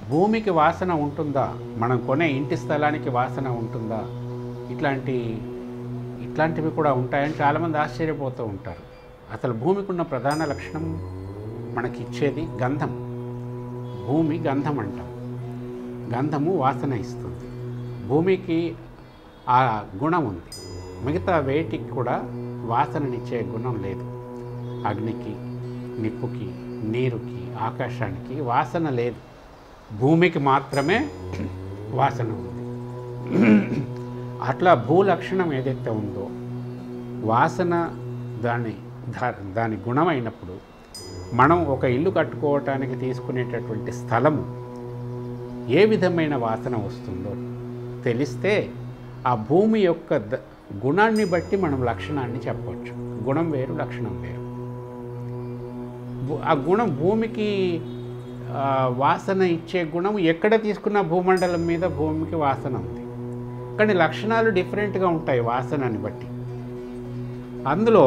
భూమికి వాసన ఉంటుందా మనం కొనే ఇంటి స్థలానికి వాసన ఉంటుందా ఇట్లాంటి ఇట్లాంటివి కూడా ఉంటాయని చాలామంది ఆశ్చర్యపోతూ ఉంటారు అసలు భూమికి ఉన్న ప్రధాన లక్షణం మనకి ఇచ్చేది గంధం భూమి గంధం అంటాం గంధము వాసన ఇస్తుంది భూమికి ఆ గుణం ఉంది మిగతా వేటికి కూడా వాసననిచ్చే గుణం లేదు అగ్నికి నిప్పుకి నీరుకి ఆకాశానికి వాసన లేదు భూమికి మాత్రమే వాసన ఉంది అట్లా భూ లక్షణం ఏదైతే ఉందో వాసన దాని దా- దాని గుణమైనప్పుడు మనం ఒక ఇల్లు కట్టుకోవటానికి తీసుకునేటటువంటి స్థలము ఏ విధమైన వాసన వస్తుందో తెలిస్తే ఆ భూమి యొక్క ద- గుణాన్ని బట్టి మనం లక్షణాన్ని చెప్పవచ్చు గుణం వేరు లక్షణం వేరు భూ- ఆ గుణం భూమికి ఆ, వాసన ఇచ్చే గుణం ఎక్కడ తీసుకున్న భూమండలం మీద భూమికి వాసన ఉంది కానీ లక్షణాలు డిఫరెంట్గా ఉంటాయి వాసనని బట్టి అందులో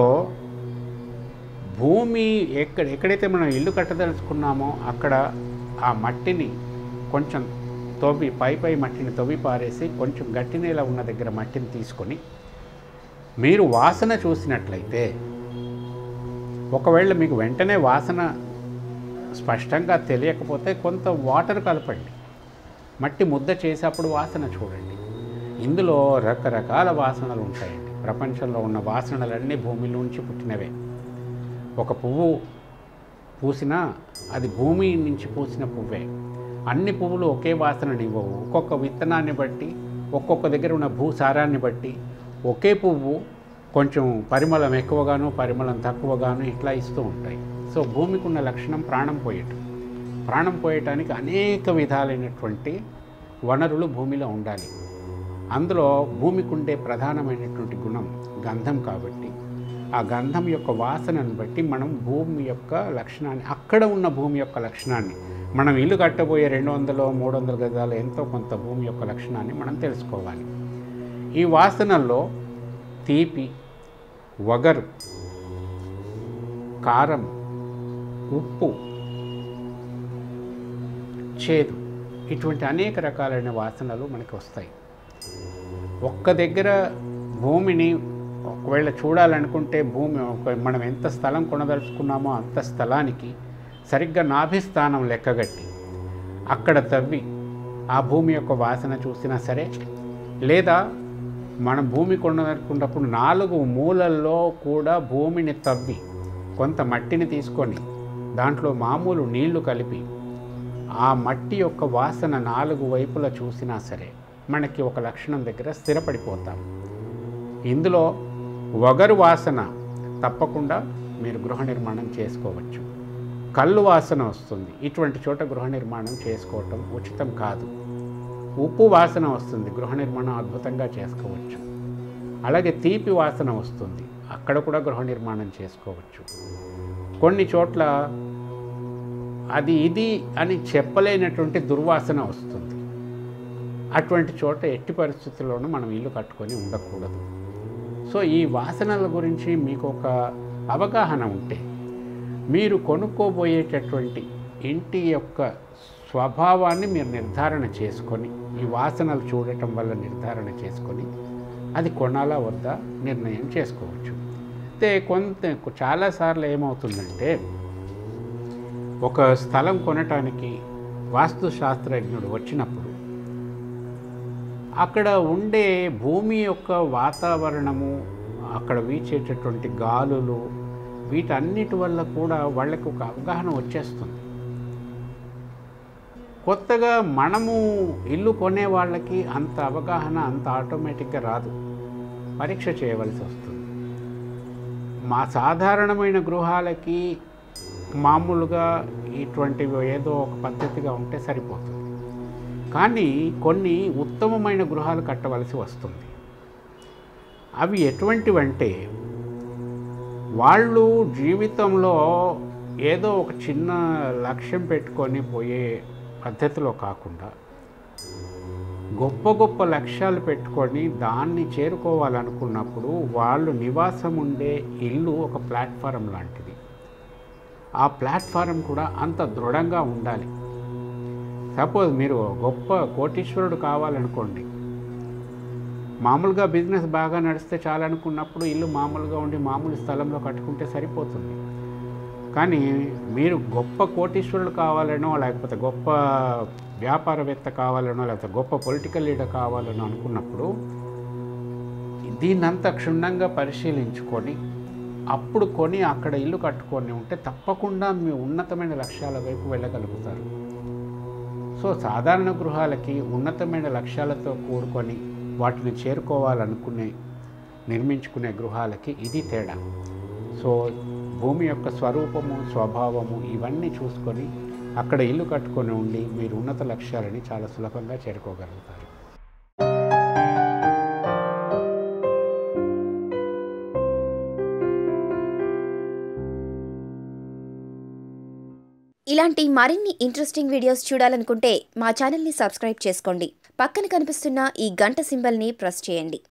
భూమి ఎక్కడ ఎక్కడైతే మనం ఇల్లు కట్టదలుచుకున్నామో అక్కడ ఆ మట్టిని కొంచెం తవ్వి పై పై మట్టిని తవ్వి పారేసి కొంచెం గట్టి నేల ఉన్న దగ్గర మట్టిని తీసుకొని మీరు వాసన చూసినట్లయితే ఒకవేళ మీకు వెంటనే వాసన స్పష్టంగా తెలియకపోతే కొంత వాటర్ కలపండి మట్టి ముద్ద చేసేప్పుడు వాసన చూడండి ఇందులో రకరకాల వాసనలు ఉంటాయండి ప్రపంచంలో ఉన్న వాసనలన్నీ భూమిలోంచి పుట్టినవే ఒక పువ్వు పూసినా అది భూమి నుంచి పూసిన పువ్వే అన్ని పువ్వులు ఒకే వాసననివ్వవు ఒక్కొక్క విత్తనాన్ని బట్టి ఒక్కొక్క దగ్గర ఉన్న భూసారాన్ని బట్టి ఒకే పువ్వు కొంచెం పరిమళం ఎక్కువగాను పరిమళం తక్కువగాను ఇట్లా ఇస్తూ ఉంటాయి సో భూమికి ఉన్న లక్షణం ప్రాణం పోయటం ప్రాణం పోయటానికి అనేక విధాలైనటువంటి వనరులు భూమిలో ఉండాలి అందులో భూమికి ఉండే ప్రధానమైనటువంటి గుణం గంధం కాబట్టి ఆ గంధం యొక్క వాసనను బట్టి మనం భూమి యొక్క లక్షణాన్ని అక్కడ ఉన్న భూమి యొక్క లక్షణాన్ని మనం ఇల్లు కట్టబోయే రెండు వందలు మూడు వందల గజాలు ఎంతో కొంత భూమి యొక్క లక్షణాన్ని మనం తెలుసుకోవాలి ఈ వాసనల్లో తీపి వగరు కారం ఉప్పు చేదు ఇటువంటి అనేక రకాలైన వాసనలు మనకి వస్తాయి ఒక్క దగ్గర భూమిని ఒకవేళ చూడాలనుకుంటే భూమి ఒక- మనం ఎంత స్థలం కొనదలుచుకున్నామో అంత స్థలానికి సరిగ్గా నాభిస్థానం లెక్కగట్టి అక్కడ తవ్వి ఆ భూమి యొక్క వాసన చూసినా సరే లేదా మనం భూమి కొనదలుచుకున్నప్పుడు నాలుగు మూలల్లో కూడా భూమిని తవ్వి కొంత మట్టిని తీసుకొని దాంట్లో మామూలు నీళ్లు కలిపి ఆ మట్టి యొక్క వాసన నాలుగు వైపులా చూసినా సరే మనకి ఒక లక్షణం దగ్గర స్థిరపడిపోతాం ఇందులో వగరు వాసన తప్పకుండా మీరు గృహ నిర్మాణం చేసుకోవచ్చు కళ్ళు వాసన వస్తుంది ఇటువంటి చోట గృహ నిర్మాణం చేసుకోవటం ఉచితం కాదు ఉప్పు వాసన వస్తుంది గృహ నిర్మాణం అద్భుతంగా చేసుకోవచ్చు అలాగే తీపి వాసన వస్తుంది అక్కడ కూడా గృహ నిర్మాణం చేసుకోవచ్చు కొన్ని చోట్ల అది ఇది అని చెప్పలేనటువంటి దుర్వాసన వస్తుంది అటువంటి చోట ఎట్టి పరిస్థితుల్లోనూ మనం ఇల్లు కట్టుకొని ఉండకూడదు సో ఈ వాసనల గురించి మీకు ఒక అవగాహన ఉంటే మీరు కొనుక్కోబోయేటటువంటి ఇంటి యొక్క స్వభావాన్ని మీరు నిర్ధారణ చేసుకొని ఈ వాసనలు చూడటం వల్ల నిర్ధారణ చేసుకొని అది కొనాలా వద్దా నిర్ణయం చేసుకోవచ్చు అయితే కొంత చాలాసార్లు ఏమవుతుందంటే ఒక స్థలం కొనటానికి వాస్తు శాస్త్రజ్ఞుడు వచ్చినప్పుడు అక్కడ ఉండే భూమి యొక్క వాతావరణము అక్కడ వీచేటటువంటి గాలులు వీటన్నిటి వల్ల కూడా వాళ్ళకి ఒక అవగాహన వచ్చేస్తుంది కొత్తగా మనము ఇల్లు కొనే వాళ్ళకి అంత అవగాహన అంత ఆటోమేటిక్గా రాదు పరీక్ష చేయవలసి వస్తుంది మా సాధారణమైన గృహాలకి మామూలుగా ఇటువంటివి ఏదో ఒక పద్ధతిగా ఉంటే సరిపోతుంది కానీ కొన్ని ఉత్తమమైన గృహాలు కట్టవలసి వస్తుంది అవి ఎటువంటివంటే వాళ్ళు జీవితంలో ఏదో ఒక చిన్న లక్ష్యం పెట్టుకొని పోయే పద్ధతిలో కాకుండా గొప్ప గొప్ప లక్ష్యాలు పెట్టుకొని దాన్ని చేరుకోవాలనుకున్నప్పుడు వాళ్ళు నివాసం ఉండే ఇల్లు ఒక ప్లాట్ఫారం లాంటిది ఆ ప్లాట్ఫారం కూడా అంత దృఢంగా ఉండాలి సపోజ్ మీరు గొప్ప కోటీశ్వరుడు కావాలనుకోండి మామూలుగా బిజినెస్ బాగా నడిస్తే చాలనుకున్నప్పుడు ఇల్లు మామూలుగా ఉండి మామూలు స్థలంలో కట్టుకుంటే సరిపోతుంది కానీ మీరు గొప్ప కోటీశ్వరుడు కావాలనో లేకపోతే గొప్ప వ్యాపారవేత్త కావాలనో లేకపోతే గొప్ప పొలిటికల్ లీడర్ కావాలనో అనుకున్నప్పుడు దీన్నంతా క్షుణ్ణంగా పరిశీలించుకొని అప్పుడు కొని అక్కడ ఇల్లు కట్టుకొని ఉంటే తప్పకుండా మీ ఉన్నతమైన లక్ష్యాల వైపు వెళ్ళగలుగుతారు సో సాధారణ గృహాలకి ఉన్నతమైన లక్ష్యాలతో కూడుకొని వాటిని చేరుకోవాలనుకునే నిర్మించుకునే గృహాలకి ఇది తేడా సో భూమి యొక్క స్వరూపము స్వభావము ఇవన్నీ చూసుకొని అక్కడ ఇల్లు కట్టుకొని ఉండి మీరు ఉన్నత లక్ష్యాలని చాలా సులభంగా చేరుకోగలుగుతారు ఇలాంటి మరిన్ని ఇంట్రెస్టింగ్ వీడియోస్ చూడాలనుకుంటే మా ఛానల్ని సబ్స్క్రైబ్ చేసుకోండి పక్కన కనిపిస్తున్న ఈ గంట సింబల్ని ప్రెస్ చేయండి